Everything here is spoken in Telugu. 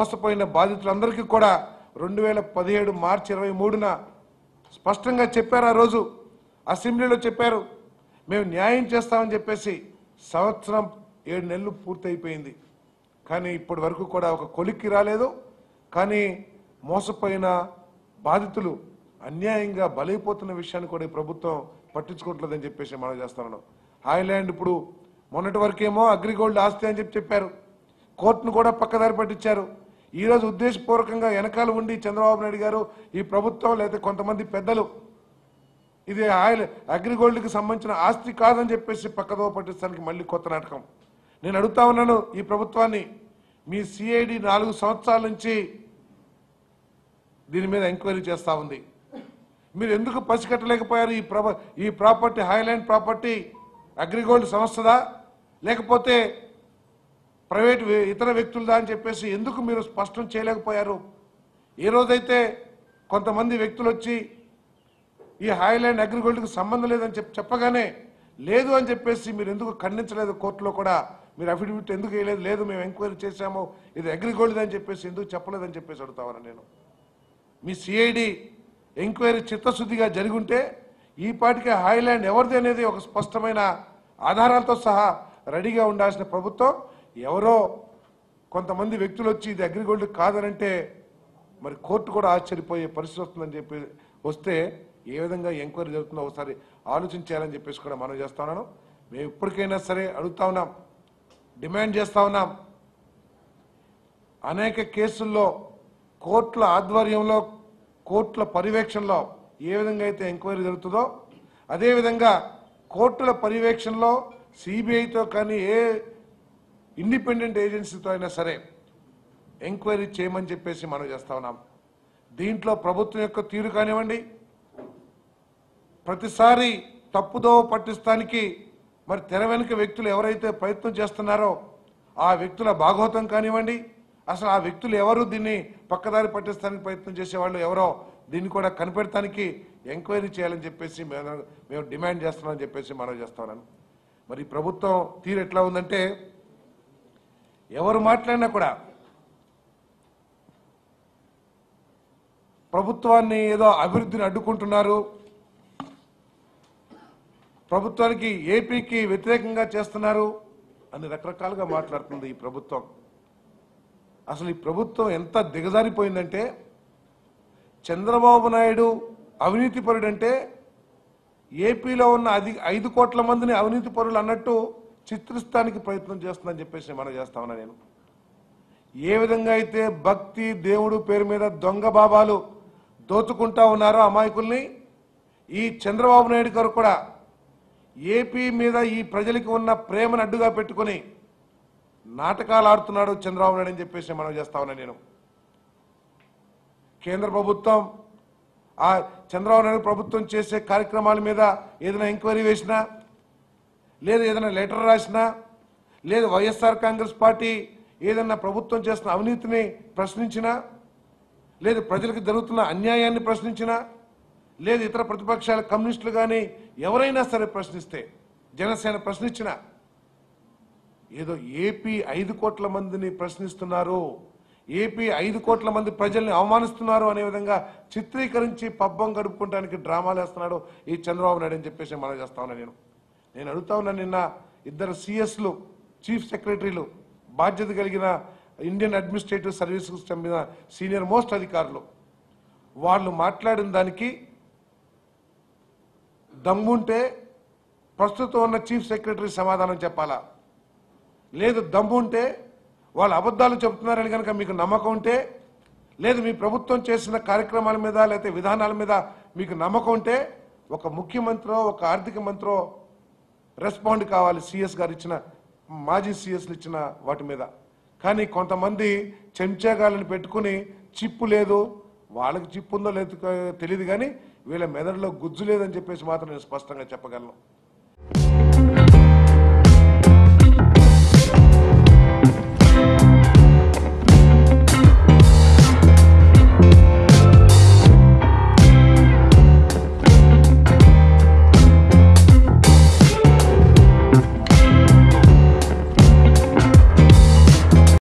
మోసపోయిన బాధితులందరికీ కూడా రెండు వేల పదిహేడు మార్చి ఇరవై మూడున స్పష్టంగా చెప్పారు ఆ రోజు అసెంబ్లీలో చెప్పారు మేము న్యాయం చేస్తామని చెప్పేసి సంవత్సరం ఏడు నెలలు పూర్తయిపోయింది కానీ ఇప్పటి వరకు కూడా ఒక కొలిక్కి రాలేదు కానీ మోసపోయిన బాధితులు అన్యాయంగా బలైపోతున్న విషయాన్ని కూడా ఈ ప్రభుత్వం పట్టించుకోవట్లేదని చెప్పేసి మనం చేస్తున్నాను హాయ్లాండ్ ఇప్పుడు మొన్నటి వరకేమో అగ్రిగోల్డ్ ఆస్తి అని చెప్పి చెప్పారు కోర్టును కూడా పక్కదారి పట్టించారు ఈ రోజు ఉద్దేశపూర్వకంగా వెనకాల ఉండి చంద్రబాబు నాయుడు గారు ఈ ప్రభుత్వం లేకపోతే కొంతమంది పెద్దలు ఇది ఆయిల్ అగ్రిగోల్డ్కి సంబంధించిన ఆస్తి కాదని చెప్పేసి పక్కదో పట్టించడానికి మళ్ళీ కొత్త నాటకం నేను అడుగుతా ఉన్నాను ఈ ప్రభుత్వాన్ని మీ సిఐడి నాలుగు సంవత్సరాల నుంచి దీని మీద ఎంక్వైరీ చేస్తా ఉంది మీరు ఎందుకు పసిగట్టలేకపోయారు ఈ ప్రభ ఈ ప్రాపర్టీ హైలాండ్ ప్రాపర్టీ అగ్రిగోల్డ్ సంస్థదా లేకపోతే ప్రైవేట్ వ్య- ఇతర వ్యక్తులదా అని చెప్పేసి ఎందుకు మీరు స్పష్టం చేయలేకపోయారు ఏ రోజైతే కొంతమంది వ్యక్తులు వచ్చి ఈ హైలాండ్ అగ్రిగోల్డ్కి సంబంధం లేదని చెప్పి చెప్పగానే లేదు అని చెప్పేసి మీరు ఎందుకు ఖండించలేదు కోర్టులో కూడా మీరు అఫిడవిట్ ఎందుకు వేయలేదు లేదు మేము ఎంక్వైరీ చేశాము ఇది అగ్రిగోల్డ్ అని చెప్పేసి ఎందుకు చెప్పలేదని చెప్పేసి అడుగుతామని నేను మీ సిఐడి ఎంక్వైరీ చిత్తశుద్ధిగా జరిగి ఉంటే ఈ పాటికి హైలాండ్ ఎవరిది అనేది ఒక స్పష్టమైన ఆధారాలతో సహా రెడీగా ఉండాల్సిన ప్రభుత్వం ఎవరో కొంతమంది వ్యక్తులు వచ్చి ఇది అగ్రిగోల్డ్ కాదనంటే మరి కోర్టు కూడా ఆశ్చర్యపోయే పరిస్థితి వస్తుందని చెప్పి వస్తే ఏ విధంగా ఎంక్వైరీ జరుగుతుందో ఒకసారి ఆలోచించాలని చెప్పేసి కూడా మనం చేస్తా ఉన్నాను మేము ఇప్పటికైనా సరే అడుగుతా ఉన్నాం డిమాండ్ చేస్తా ఉన్నాం అనేక కేసుల్లో కోర్టుల ఆధ్వర్యంలో కోర్టుల పర్యవేక్షణలో ఏ విధంగా అయితే ఎంక్వైరీ జరుగుతుందో అదేవిధంగా కోర్టుల పర్యవేక్షణలో సిబిఐతో కానీ ఏ ఇండిపెండెంట్ ఏజెన్సీతో అయినా సరే ఎంక్వైరీ చేయమని చెప్పేసి మనం చేస్తా ఉన్నాం దీంట్లో ప్రభుత్వం యొక్క తీరు కానివ్వండి ప్రతిసారి తప్పుదో పట్టిస్తానికి మరి తెర వెనుక వ్యక్తులు ఎవరైతే ప్రయత్నం చేస్తున్నారో ఆ వ్యక్తుల భాగవతం కానివ్వండి అసలు ఆ వ్యక్తులు ఎవరు దీన్ని పక్కదారి పట్టిస్తానికి ప్రయత్నం చేసేవాళ్ళు ఎవరో దీన్ని కూడా కనిపెడటానికి ఎంక్వైరీ చేయాలని చెప్పేసి మేము మేము డిమాండ్ చేస్తున్నామని చెప్పేసి మనం చేస్తున్నాను మరి ఈ ప్రభుత్వం తీరు ఎట్లా ఉందంటే ఎవరు మాట్లాడినా కూడా ప్రభుత్వాన్ని ఏదో అభివృద్ధిని అడ్డుకుంటున్నారు ప్రభుత్వానికి ఏపీకి వ్యతిరేకంగా చేస్తున్నారు అని రకరకాలుగా మాట్లాడుతుంది ఈ ప్రభుత్వం అసలు ఈ ప్రభుత్వం ఎంత దిగజారిపోయిందంటే చంద్రబాబు నాయుడు అవినీతి పరుడంటే ఏపీలో ఉన్న అది ఐదు కోట్ల మందిని అవినీతి పరులు అన్నట్టు చిత్రిస్తానికి ప్రయత్నం చేస్తుందని చెప్పేసి మనం చేస్తా ఉన్నా నేను ఏ విధంగా అయితే భక్తి దేవుడు పేరు మీద దొంగ బాబాలు దోచుకుంటా ఉన్నారో అమాయకుల్ని ఈ చంద్రబాబు నాయుడు గారు కూడా ఏపీ మీద ఈ ప్రజలకి ఉన్న ప్రేమను అడ్డుగా పెట్టుకొని నాటకాలు ఆడుతున్నాడు చంద్రబాబు నాయుడు అని చెప్పేసి మనం చేస్తా ఉన్నా నేను కేంద్ర ప్రభుత్వం ఆ చంద్రబాబు నాయుడు ప్రభుత్వం చేసే కార్యక్రమాల మీద ఏదైనా ఎంక్వైరీ వేసినా లేదు ఏదైనా లెటర్ రాసినా లేదు వైఎస్ఆర్ కాంగ్రెస్ పార్టీ ఏదైనా ప్రభుత్వం చేస్తున్న అవినీతిని ప్రశ్నించినా లేదు ప్రజలకు జరుగుతున్న అన్యాయాన్ని ప్రశ్నించినా లేదు ఇతర ప్రతిపక్షాల కమ్యూనిస్టులు కానీ ఎవరైనా సరే ప్రశ్నిస్తే జనసేన ప్రశ్నించినా ఏదో ఏపీ ఐదు కోట్ల మందిని ప్రశ్నిస్తున్నారు ఏపీ ఐదు కోట్ల మంది ప్రజల్ని అవమానిస్తున్నారు అనే విధంగా చిత్రీకరించి పబ్బం గడుపుకోవడానికి డ్రామాలు వేస్తున్నాడు ఈ చంద్రబాబు నాయుడు అని చెప్పేసి మనం చేస్తా ఉన్నా నేను నేను అడుగుతా ఉన్నా నిన్న ఇద్దరు సిఎస్లు చీఫ్ సెక్రటరీలు బాధ్యత కలిగిన ఇండియన్ అడ్మినిస్ట్రేటివ్ సర్వీసెస్ చెందిన సీనియర్ మోస్ట్ అధికారులు వాళ్ళు మాట్లాడిన దానికి దమ్ముంటే ప్రస్తుతం ఉన్న చీఫ్ సెక్రటరీ సమాధానం చెప్పాలా లేదు దమ్ముంటే వాళ్ళు అబద్ధాలు చెబుతున్నారని కనుక మీకు నమ్మకం ఉంటే లేదు మీ ప్రభుత్వం చేసిన కార్యక్రమాల మీద లేకపోతే విధానాల మీద మీకు నమ్మకం ఉంటే ఒక ముఖ్యమంత్రో ఒక ఆర్థిక మంత్రో రెస్పాండ్ కావాలి సిఎస్ గారు ఇచ్చిన మాజీ సిఎస్లు ఇచ్చిన వాటి మీద కానీ కొంతమంది చెంచాగాళ్ళని పెట్టుకుని చిప్పు లేదు వాళ్ళకి చిప్పు ఉందో లేదో తెలియదు కానీ వీళ్ళ మెదడులో గుజ్జు లేదని చెప్పేసి మాత్రం నేను స్పష్టంగా చెప్పగలను